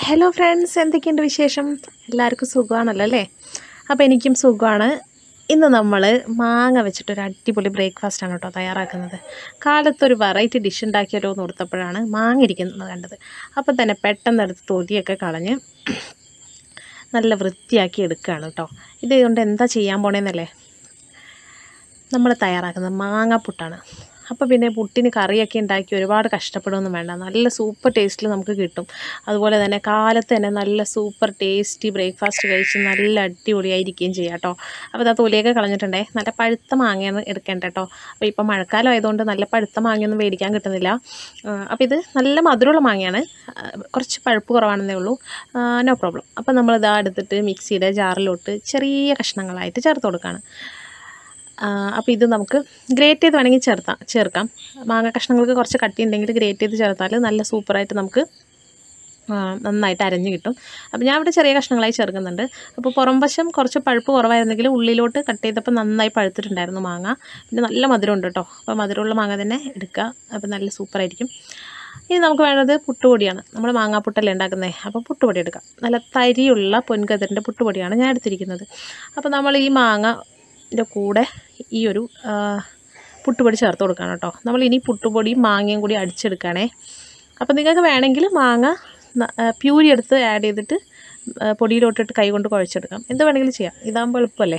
hello friends എന്തൊക്കെയുണ്ട് വിശേഷം എല്ലാവർക്കും സുഖമാണല്ലോ അല്ലേ അപ്പോൾ എനിക്കും സുഖമാണ് ഇന്ന് നമ്മൾ മാങ്ങ വെച്ചിട്ടൊരു അടിപൊളി ബ്രേക്ക്ഫാസ്റ്റാണ് കേട്ടോ തയ്യാറാക്കുന്നത് കാലത്തൊരു വെറൈറ്റി ഡിഷ് ഉണ്ടാക്കിയാലോ എന്ന് ഓർത്തപ്പോഴാണ് മാങ്ങ ഇരിക്കുന്നത് കണ്ടത് അപ്പോൾ തന്നെ പെട്ടെന്ന് എടുത്ത് തൊലിയൊക്കെ കളഞ്ഞ് നല്ല വൃത്തിയാക്കി എടുക്കുകയാണ് കേട്ടോ ഇത് കൊണ്ട് എന്താ ചെയ്യാൻ പോണേന്നല്ലേ നമ്മൾ തയ്യാറാക്കുന്നത് മാങ്ങാപ്പുട്ടാണ് അപ്പോൾ പിന്നെ പുട്ടിന് കറിയൊക്കെ ഉണ്ടാക്കി ഒരുപാട് കഷ്ടപ്പെടുമൊന്നും വേണ്ട നല്ല സൂപ്പർ ടേസ്റ്റിൽ നമുക്ക് കിട്ടും അതുപോലെ തന്നെ കാലത്ത് തന്നെ നല്ല സൂപ്പർ ടേസ്റ്റി ബ്രേക്ക്ഫാസ്റ്റ് കഴിച്ച് നല്ല അടിപൊളിയായിരിക്കുകയും ചെയ്യാം കേട്ടോ അപ്പോൾ അത് തൊലിയൊക്കെ കളഞ്ഞിട്ടുണ്ടേ നല്ല പഴുത്ത മാങ്ങയാണ് എടുക്കേണ്ടത് കേട്ടോ അപ്പോൾ ഇപ്പോൾ മഴക്കാലം ആയതുകൊണ്ട് നല്ല പഴുത്ത മാങ്ങയൊന്നും മേടിക്കാൻ കിട്ടുന്നില്ല അപ്പോൾ ഇത് നല്ല മധുരമുള്ള മാങ്ങയാണ് ആ, കുറച്ച് പഴുപ്പ് കുറവാണെന്നേ ഉള്ളൂ നോ പ്രോബ്ലം അപ്പോൾ നമ്മളിതാ എടുത്തിട്ട് മിക്സിയുടെ ജാറിലോട്ട് ചെറിയ കഷ്ണങ്ങളായിട്ട് ചേർത്ത് കൊടുക്കുകയാണ് അപ്പോൾ ഇത് നമുക്ക് ഗ്രേറ്റ് ചെയ്ത് വേണമെങ്കിൽ ചേർത്താം ചേർക്കാം മാങ്ങ കഷ്ണങ്ങൾക്ക് കുറച്ച് കട്ടി ഉണ്ടെങ്കിൽ ഗ്രേറ്റ് ചെയ്ത് ചേർത്താൽ നല്ല സൂപ്പറായിട്ട് നമുക്ക് ആ, നന്നായിട്ട് അരഞ്ഞ് കിട്ടും അപ്പോൾ ഞാൻ ഇവിടെ ചെറിയ കഷ്ണങ്ങളായി ചേർക്കുന്നുണ്ട് അപ്പോൾ പുറം വശം കുറച്ച് പഴുപ്പ് കുറവായിരുന്നെങ്കിൽ ഉള്ളിലോട്ട് കട്ട് ചെയ്തപ്പോൾ നന്നായി പഴുത്തിട്ടുണ്ടായിരുന്നു മാങ്ങ പിന്നെ നല്ല മധുരമുണ്ട് കേട്ടോ അപ്പോൾ മധുരമുള്ള മാങ്ങ തന്നെ എടുക്കുക അപ്പോൾ നല്ല സൂപ്പറായിരിക്കും ഇനി നമുക്ക് വേണ്ടത് പുട്ടുപൊടിയാണ് നമ്മൾ മാങ്ങാപ്പുട്ടല്ലേ ഉണ്ടാക്കുന്നത് അപ്പോൾ പുട്ടുപൊടി എടുക്കാം നല്ല തരിയുള്ള പൊൻകതിരിൻ്റെ പുട്ടുപൊടിയാണ് ഞാൻ എടുത്തിരിക്കുന്നത് അപ്പോൾ നമ്മൾ ഈ മാങ്ങയുടെ കൂടെ ഈ ഒരു ആ, പുട്ടുപൊടി ചേർത്ത് കൊടുക്കണം കേട്ടോ നമ്മൾ ഇനി പുട്ടുപൊടിയും മാങ്ങയും കൂടി അടിച്ചെടുക്കുകയാണേ അപ്പോൾ നിങ്ങൾക്ക് വേണമെങ്കിൽ മാങ്ങ ന- ആ, പ്യൂരി എടുത്ത് ആഡ് ചെയ്തിട്ട് ആ, പൊടിയിലോട്ടിട്ട് കൈ കൊണ്ട് കുഴച്ചെടുക്കാം എന്ത് വേണമെങ്കിലും ചെയ്യാം ഇതാകുമ്പോൾ എളുപ്പമല്ലേ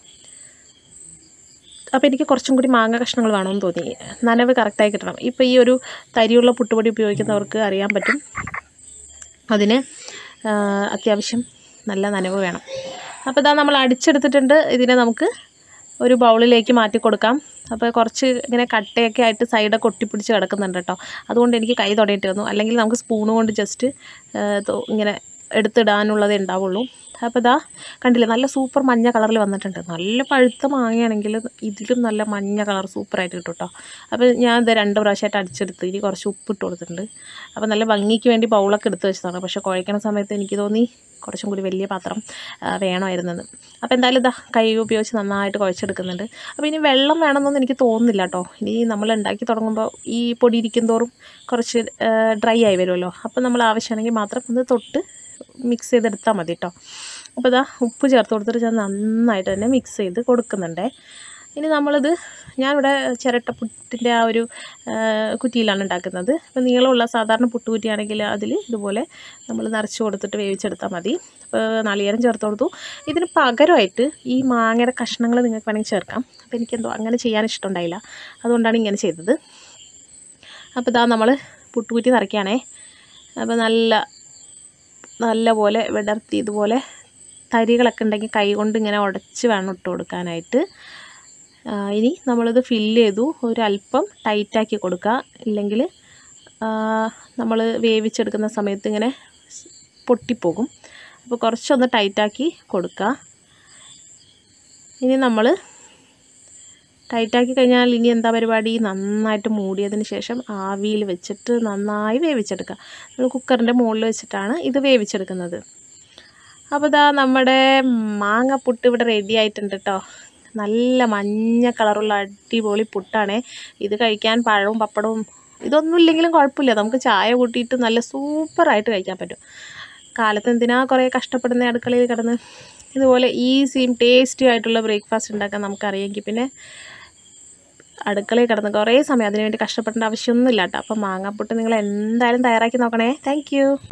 അപ്പോൾ എനിക്ക് കുറച്ചും കൂടി മാങ്ങ കഷ്ണങ്ങൾ വേണമെന്ന് തോന്നി നനവ് കറക്റ്റായി കിട്ടണം ഇപ്പോൾ ഈ ഒരു തരിയുള്ള പുട്ടുപൊടി ഉപയോഗിക്കുന്നവർക്ക് അറിയാൻ പറ്റും അതിന് ആ, അത്യാവശ്യം നല്ല നനവ് വേണം അപ്പോൾ ഇതാ നമ്മൾ അടിച്ചെടുത്തിട്ടുണ്ട് ഇതിനെ നമുക്ക് ഒരു ബൗളിലേക്ക് മാറ്റി കൊടുക്കാം അപ്പോൾ കുറച്ച് ഇങ്ങനെ കട്ടയൊക്കെ ആയിട്ട് സൈഡൊക്കെ ഒട്ടിപ്പിടിച്ച് കിടക്കുന്നുണ്ട് കേട്ടോ അതുകൊണ്ട് എനിക്ക് കൈ തൊടയിട്ട് വന്നു അല്ലെങ്കിൽ നമുക്ക് സ്പൂണ് കൊണ്ട് ജസ്റ്റ് ഇങ്ങനെ എടുത്തിടാനുള്ളതേ ഉണ്ടാവുള്ളൂ അപ്പോൾ ഇതാ കണ്ടില്ലേ നല്ല സൂപ്പർ മഞ്ഞ കളറിൽ വന്നിട്ടുണ്ട് നല്ല പഴുത്ത മാങ്ങയാണെങ്കിൽ ഇതിലും നല്ല മഞ്ഞ കളർ സൂപ്പറായിട്ട് കിട്ടും കേട്ടോ അപ്പോൾ ഞാൻ ഇത് രണ്ട് പ്രാവശ്യമായിട്ട് അടിച്ചെടുത്ത് ഇനി കുറച്ച് ഉപ്പിട്ട് കൊടുത്തിട്ടുണ്ട് അപ്പോൾ നല്ല ഭംഗിക്ക് വേണ്ടി ബൗളൊക്കെ എടുത്ത് വെച്ചതാണ് പക്ഷേ കുഴക്കണ സമയത്ത് എനിക്ക് തോന്നി കുറച്ചും കൂടി വലിയ പാത്രം ആ, വേണമായിരുന്നത് അപ്പോൾ എന്തായാലും ഇതാ കൈ ഉപയോഗിച്ച് നന്നായിട്ട് കുഴച്ചെടുക്കുന്നുണ്ട് അപ്പോൾ ഇനി വെള്ളം വേണമെന്നൊന്നും എനിക്ക് തോന്നുന്നില്ല കേട്ടോ ഇനി നമ്മൾ ഉണ്ടാക്കി തുടങ്ങുമ്പോൾ ഈ പൊടി ഇരിക്കും തോറും കുറച്ച് ഡ്രൈ ആയി വരുമല്ലോ അപ്പോൾ നമ്മൾ ആവശ്യമാണെങ്കിൽ മാത്രം ഒന്ന് തൊട്ട് മിക്സ് ചെയ്തെടുത്താൽ മതി കേട്ടോ അപ്പോൾ ഇതാ ഉപ്പ് ചേർത്ത് കൊടുത്തിട്ട് ഞാൻ നന്നായിട്ട് തന്നെ മിക്സ് ചെയ്ത് കൊടുക്കുന്നുണ്ടേ ഇനി നമ്മളിത് ഞാനിവിടെ ചിരട്ടപ്പുട്ടിൻ്റെ ആ ഒരു ആ, കുറ്റിയിലാണ് ഉണ്ടാക്കുന്നത് അപ്പോൾ നീളമുള്ള സാധാരണ പുട്ടുകുറ്റിയാണെങ്കിൽ അതിൽ ഇതുപോലെ നമ്മൾ നിറച്ച് കൊടുത്തിട്ട് വേവിച്ചെടുത്താൽ മതി അപ്പോൾ നാളികേരം ചേർത്ത് കൊടുത്തു ഇതിന് പകരമായിട്ട് ഈ മാങ്ങയുടെ കഷ്ണങ്ങൾ നിങ്ങൾക്ക് വേണമെങ്കിൽ ചേർക്കാം അപ്പോൾ എനിക്കെന്തോ അങ്ങനെ ചെയ്യാൻ ഇഷ്ടമുണ്ടായില്ല അതുകൊണ്ടാണ് ഇങ്ങനെ ചെയ്തത് അപ്പോൾ ഇതാ നമ്മൾ പുട്ടുകുറ്റി നിറയ്ക്കുകയാണേ അപ്പോൾ നല്ല നല്ല പോലെ വിടർത്തി ഇതുപോലെ തരികളൊക്കെ ഉണ്ടെങ്കിൽ കൈ കൊണ്ട് ഇങ്ങനെ ഉടച്ച് വേണം ഇട്ട് കൊടുക്കാനായിട്ട് ആ, ഇനി നമ്മളിത് ഫില്ല് ചെയ്തു ഒരല്പം ടൈറ്റാക്കി കൊടുക്കുക ഇല്ലെങ്കിൽ നമ്മൾ വേവിച്ചെടുക്കുന്ന സമയത്ത് ഇങ്ങനെ സ് പൊട്ടിപ്പോകും അപ്പോൾ കുറച്ചൊന്ന് ടൈറ്റാക്കി കൊടുക്കുക ഇനി നമ്മൾ ടൈറ്റാക്കി കഴിഞ്ഞാൽ ഇനി എന്താ പരിപാടി നന്നായിട്ട് മൂടിയതിന് ശേഷം ആവിയിൽ വെച്ചിട്ട് നന്നായി വേവിച്ചെടുക്കുക നമ്മൾ കുക്കറിൻ്റെ മുകളിൽ വെച്ചിട്ടാണ് ഇത് വേവിച്ചെടുക്കുന്നത് അപ്പോൾ ഇതാ നമ്മുടെ മാങ്ങ പുട്ട് ഇവിടെ റെഡി ആയിട്ടുണ്ട് കേട്ടോ നല്ല മഞ്ഞ കളറുള്ള അടിപൊളി പുട്ടാണേ ഇത് കഴിക്കാൻ പഴവും പപ്പടവും ഇതൊന്നും ഇല്ലെങ്കിലും കുഴപ്പമില്ല നമുക്ക് ചായ കൂട്ടിയിട്ട് നല്ല സൂപ്പറായിട്ട് കഴിക്കാൻ പറ്റും കാലത്ത് എന്തിനാ കുറേ കഷ്ടപ്പെടുന്ന അടുക്കളയിൽ കിടന്ന് ഇതുപോലെ ഈസിയും ടേസ്റ്റി ആയിട്ടുള്ള ബ്രേക്ക്ഫാസ്റ്റ് ഉണ്ടാക്കാൻ നമുക്കറിയാമെങ്കിൽ പിന്നെ അടുക്കളയിൽ കിടന്ന് കുറേ സമയം അതിനുവേണ്ടി കഷ്ടപ്പെടേണ്ട ആവശ്യമൊന്നുമില്ല കേട്ടോ അപ്പോൾ മാങ്ങാപ്പുട്ട് നിങ്ങൾ എന്തായാലും തയ്യാറാക്കി നോക്കണേ താങ്ക്